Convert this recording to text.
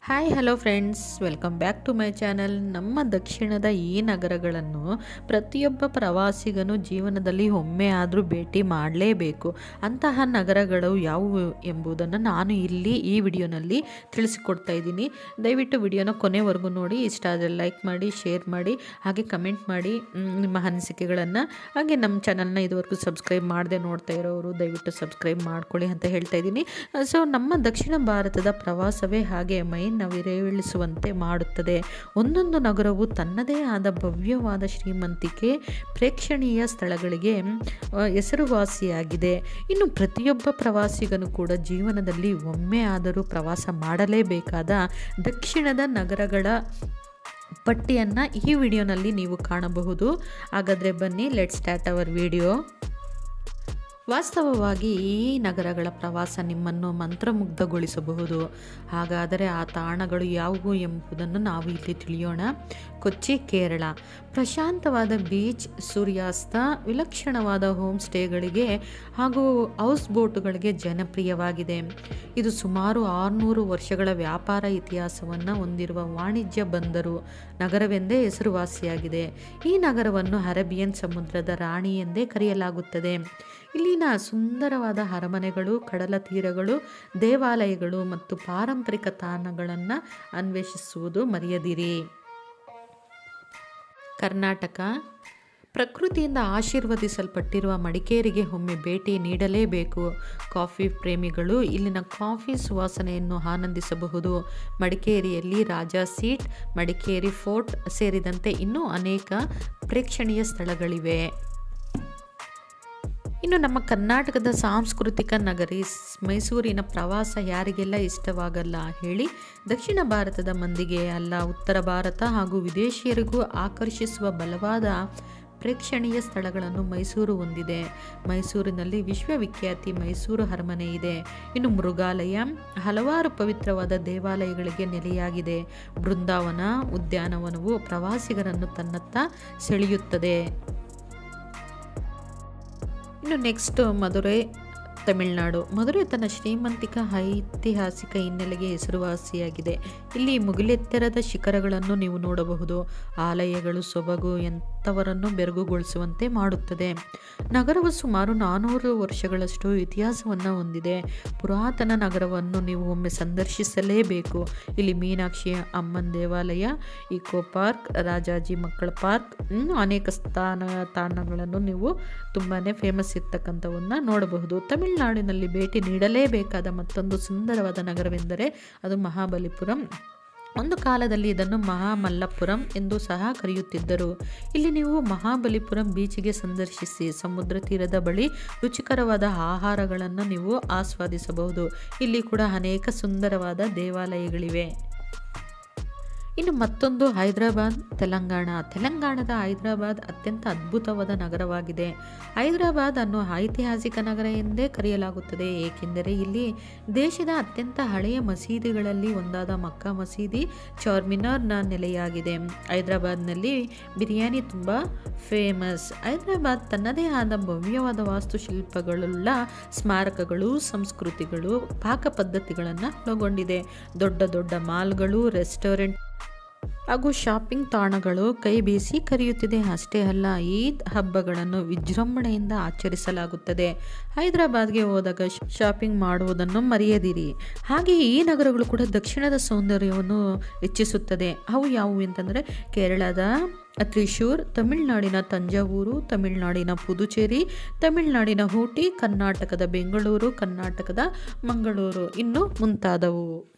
hi hello friends welcome back to my channel ನಮ್ಮ ದಕ್ಷಿಣದ ಈ ನಗರಗಳನ್ನು ಪ್ರತಿಯೊಬ್ಬ ಪ್ರವಾಸಿಗನು ಜೀವನದಲ್ಲಿ ಒಮ್ಮೆ ಆದರೂ ಭೇಟಿ ಮಾಡಲೇಬೇಕು ಅಂತಹ ನಗರಗಳು ಯಾವುವು ಎಂಬುದನ್ನು ನಾನು ಇಲ್ಲಿ ಈ ವಿಡಿಯೋನಲ್ಲಿ ತಿಳಿಸಿಕೊಡ್ತಾ ಇದ್ದೀನಿ ದಯವಿಟ್ಟು ವಿಡಿಯೋನ ಕೊನೆವರೆಗೂ ನೋಡಿ ಇಷ್ಟ ಆದರೆ ಲೈಕ್ ಮಾಡಿ ಶೇರ್ ಮಾಡಿ ಹಾಗೆ ಕಮೆಂಟ್ ಮಾಡಿ ಮ್, ನಿಮ್ಮ ಅನಿಸಿಕೆಗಳನ್ನು ಹಾಗೆ ನಮ್ಮ ಚಾನಲ್ನ ಇದುವರೆಗೂ ಸಬ್ಸ್ಕ್ರೈಬ್ ಮಾಡದೆ ನೋಡ್ತಾ ಇರೋರು ದಯವಿಟ್ಟು ಸಬ್ಸ್ಕ್ರೈಬ್ ಮಾಡ್ಕೊಳ್ಳಿ ಅಂತ ಹೇಳ್ತಾ ಇದ್ದೀನಿ ಸೊ ನಮ್ಮ ದಕ್ಷಿಣ ಭಾರತದ ಪ್ರವಾಸವೇ ಹಾಗೆ ಮೈನ ವಿರಳಿಸುವಂತೆ ಮಾಡುತ್ತದೆ ಒಂದೊಂದು ನಗರವು ತನ್ನದೇ ಆದ ಭವ್ಯವಾದ ಶ್ರೀಮಂತಿಕೆ ಪ್ರೇಕ್ಷಣೀಯ ಸ್ಥಳಗಳಿಗೆ ಆ, ಹೆಸರುವಾಸಿಯಾಗಿದೆ ಇನ್ನು ಪ್ರತಿಯೊಬ್ಬ ಪ್ರವಾಸಿಗನು ಕೂಡ ಜೀವನದಲ್ಲಿ ಒಮ್ಮೆ ಆದರೂ ಪ್ರವಾಸ ಮಾಡಲೇಬೇಕಾದ ದಕ್ಷಿಣದ ನಗರಗಳ ಪಟ್ಟಿಯನ್ನು ಈ ವಿಡಿಯೋನಲ್ಲಿ ನೀವು ಕಾಣಬಹುದು ಹಾಗಾದರೆ ಬನ್ನಿ ಲೆಟ್ ಸ್ಟಾರ್ಟ್ ಅವರ್ ವಿಡಿಯೋ ವಾಸ್ತವವಾಗಿ ಈ ನಗರಗಳ ಪ್ರವಾಸ ನಿಮ್ಮನ್ನು ಮಂತ್ರಮುಗ್ಧಗೊಳಿಸಬಹುದು ಹಾಗಾದರೆ ಆ ತಾಣಗಳು ಯಾವುವು ಎಂಬುದನ್ನು ನಾವು ಇಲ್ಲಿ ತಿಳಿಯೋಣ ಕೊಚ್ಚಿ ಕೇರಳ ಪ್ರಶಾಂತವಾದ ಬೀಚ್ ಸೂರ್ಯಾಸ್ತ ವಿಲಕ್ಷಣವಾದ ಹೋಮ್ ಸ್ಟೇಗಳಿಗೆ ಹಾಗೂ ಹೌಸ್ ಬೋಟುಗಳಿಗೆ ಜನಪ್ರಿಯವಾಗಿದೆ ಇದು ಸುಮಾರು ಆರುನೂರು ವರ್ಷಗಳ ವ್ಯಾಪಾರ ಇತಿಹಾಸವನ್ನು ಹೊಂದಿರುವ ವಾಣಿಜ್ಯ ಬಂದರು ನಗರವೆಂದೇ ಹೆಸರುವಾಸಿಯಾಗಿದೆ ಈ ನಗರವನ್ನು ಅರೇಬಿಯನ್ ಸಮುದ್ರದ ರಾಣಿ ಎಂದೇ ಕರೆಯಲಾಗುತ್ತದೆ ಇಲ್ಲಿನ ಸುಂದರವಾದ ಅರಮನೆಗಳು ಕಡಲ ತೀರಗಳು ದೇವಾಲಯಗಳು ಮತ್ತು ಪಾರಂಪರಿಕ ತಾಣಗಳನ್ನು ಅನ್ವೇಷಿಸುವುದು ಮರೆಯದಿರಿ ಕರ್ನಾಟಕ ಪ್ರಕೃತಿಯಿಂದ ಆಶೀರ್ವದಿಸಲ್ಪಟ್ಟಿರುವ ಮಡಿಕೇರಿಗೆ ಒಮ್ಮೆ ಭೇಟಿ ನೀಡಲೇಬೇಕು ಕಾಫಿ ಪ್ರೇಮಿಗಳು ಇಲ್ಲಿನ ಕಾಫಿ ಸುವಾಸನೆಯನ್ನು ಆನಂದಿಸಬಹುದು ಮಡಿಕೇರಿಯಲ್ಲಿ ರಾಜಾ ಸೀಟ್ ಮಡಿಕೇರಿ ಫೋರ್ಟ್ ಸೇರಿದಂತೆ ಇನ್ನೂ ಅನೇಕ ಪ್ರೇಕ್ಷಣೀಯ ಸ್ಥಳಗಳಿವೆ ಇನ್ನು ನಮ್ಮ ಕರ್ನಾಟಕದ ಸಾಂಸ್ಕೃತಿಕ ನಗರಿ ಸ್- ಮೈಸೂರಿನ ಪ್ರವಾಸ ಯಾರಿಗೆಲ್ಲ ಇಷ್ಟವಾಗಲ್ಲ ಹೇಳಿ ದಕ್ಷಿಣ ಭಾರತದ ಮಂದಿಗೆ ಅಲ್ಲ ಉತ್ತರ ಭಾರತ ಹಾಗೂ ವಿದೇಶಿಯರಿಗೂ ಆಕರ್ಷಿಸುವ ಬಲವಾದ ಪ್ರೇಕ್ಷಣೀಯ ಸ್ಥಳಗಳನ್ನು ಮೈಸೂರು ಹೊಂದಿದೆ ಮೈಸೂರಿನಲ್ಲಿ ವಿಶ್ವವಿಖ್ಯಾತಿ ಮೈಸೂರು ಅರಮನೆ ಇದೆ ಇನ್ನು ಮೃಗಾಲಯ ಹಲವಾರು ಪವಿತ್ರವಾದ ದೇವಾಲಯಗಳಿಗೆ ನೆಲೆಯಾಗಿದೆ ಬೃಂದಾವನ ಉದ್ಯಾನವನವು ಪ್ರವಾಸಿಗರನ್ನು ತನ್ನತ್ತ ಸೆಳೆಯುತ್ತದೆ ಇನ್ನು ನೆಕ್ಸ್ಟ್ ಮಧುರೈ ತಮಿಳುನಾಡು ಮಧುರೈ ತನ್ನ ಶ್ರೀಮಂತಿಕ ಐತಿಹಾಸಿಕ ಹಿನ್ನೆಲೆಗೆ ಹೆಸರುವಾಸಿಯಾಗಿದೆ ಇಲ್ಲಿ ಮುಗಿಲೆತ್ತರದ ಶಿಖರಗಳನ್ನು ನೀವು ನೋಡಬಹುದು ಆಲಯಗಳು ಸೊಬಗು ಎಂಥವರನ್ನು ಬೆರಗುಗೊಳಿಸುವಂತೆ ಮಾಡುತ್ತದೆ ನಗರವು ಸುಮಾರು ನಾನ್ನೂರು ವರ್ಷಗಳಷ್ಟು ಇತಿಹಾಸವನ್ನು ಹೊಂದಿದೆ ಪುರಾತನ ನಗರವನ್ನು ನೀವು ಒಮ್ಮೆ ಸಂದರ್ಶಿಸಲೇಬೇಕು ಇಲ್ಲಿ ಮೀನಾಕ್ಷಿ ಅಮ್ಮನ ದೇವಾಲಯ ಇಕೋ ಪಾರ್ಕ್ ರಾಜಾಜಿ ಮಕ್ಕಳ ಪಾರ್ಕ್ ಇನ್ನೂ ಅನೇಕ ಸ್ಥಾನ ತಾಣಗಳನ್ನು ನೀವು ತುಂಬಾ ಫೇಮಸ್ ಇರ್ತಕ್ಕಂಥವನ್ನ ನೋಡಬಹುದು ತಮಿಳುನಾಡಿನಲ್ಲಿ ಭೇಟಿ ನೀಡಲೇಬೇಕಾದ ಮತ್ತೊಂದು ಸುಂದರವಾದ ನಗರವೆಂದರೆ ಅದು ಮಹಾಬಲಿಪುರಂ ಒಂದು ಕಾಲದಲ್ಲಿ ಇದನ್ನು ಮಹಾಮಲ್ಲಪುರಂ ಎಂದು ಸಹ ಕರೆಯುತ್ತಿದ್ದರು ಇಲ್ಲಿ ನೀವು ಮಹಾಬಲಿಪುರಂ ಬೀಚಿಗೆ ಸಂದರ್ಶಿಸಿ ಸಮುದ್ರ ತೀರದ ಬಳಿ ರುಚಿಕರವಾದ ಆಹಾರಗಳನ್ನು ನೀವು ಆಸ್ವಾದಿಸಬಹುದು ಇಲ್ಲಿ ಕೂಡ ಅನೇಕ ಸುಂದರವಾದ ದೇವಾಲಯಗಳಿವೆ ಇನ್ನು ಮತ್ತೊಂದು ಹೈದರಾಬಾದ್ ತೆಲಂಗಾಣ ತೆಲಂಗಾಣದ ಹೈದರಾಬಾದ್ ಅತ್ಯಂತ ಅದ್ಭುತವಾದ ನಗರವಾಗಿದೆ ಹೈದರಾಬಾದ್ ಅನ್ನು ಐತಿಹಾಸಿಕ ನಗರ ಎಂದೇ ಕರೆಯಲಾಗುತ್ತದೆ ಏಕೆಂದರೆ ಇಲ್ಲಿ ದೇಶದ ಅತ್ಯಂತ ಹಳೆಯ ಮಸೀದಿಗಳಲ್ಲಿ ಒಂದಾದ ಮಕ್ಕಾ ಮಸೀದಿ ಚಾರ್ಮಿನಾರ್ನ ನೆಲೆಯಾಗಿದೆ ಹೈದರಾಬಾದ್ನಲ್ಲಿ ಬಿರಿಯಾನಿ ತುಂಬ ಫೇಮಸ್ ಹೈದರಾಬಾದ್ ತನ್ನದೇ ಆದ ಭವ್ಯವಾದ ವಾಸ್ತುಶಿಲ್ಪಗಳುಳ್ಳ ಸ್ಮಾರಕಗಳು ಸಂಸ್ಕೃತಿಗಳು ಪಾಕ ಪದ್ಧತಿಗಳನ್ನು ಒಳಗೊಂಡಿದೆ ದೊಡ್ಡ ದೊಡ್ಡ ಮಾಲ್ಗಳು ರೆಸ್ಟೋರೆಂಟ್ ಹಾಗೂ ಶಾಪಿಂಗ್ ತಾಣಗಳು ಕೈ ಬೀಸಿ ಕರೆಯುತ್ತಿದೆ ಅಷ್ಟೇ ಅಲ್ಲ ಈದ್ ಹಬ್ಬಗಳನ್ನು ವಿಜೃಂಭಣೆಯಿಂದ ಆಚರಿಸಲಾಗುತ್ತದೆ ಹೈದರಾಬಾದ್ಗೆ ಹೋದಾಗ ಶ- ಶಾಪಿಂಗ್ ಮಾಡುವುದನ್ನು ಮರೆಯದಿರಿ ಹಾಗೆ ಈ ನಗರಗಳು ಕೂಡ ದಕ್ಷಿಣದ ಸೌಂದರ್ಯವನ್ನು ಹೆಚ್ಚಿಸುತ್ತದೆ ಅವು ಯಾವುವು ಅಂತಂದರೆ ಕೇರಳದ ತ್ರಿಶೂರ್ ತಮಿಳುನಾಡಿನ ತಂಜಾವೂರು ತಮಿಳುನಾಡಿನ ಪುದುಚೇರಿ ತಮಿಳುನಾಡಿನ ಊಟಿ ಕರ್ನಾಟಕದ ಬೆಂಗಳೂರು ಕರ್ನಾಟಕದ ಮಂಗಳೂರು ಇನ್ನು ಮುಂತಾದವು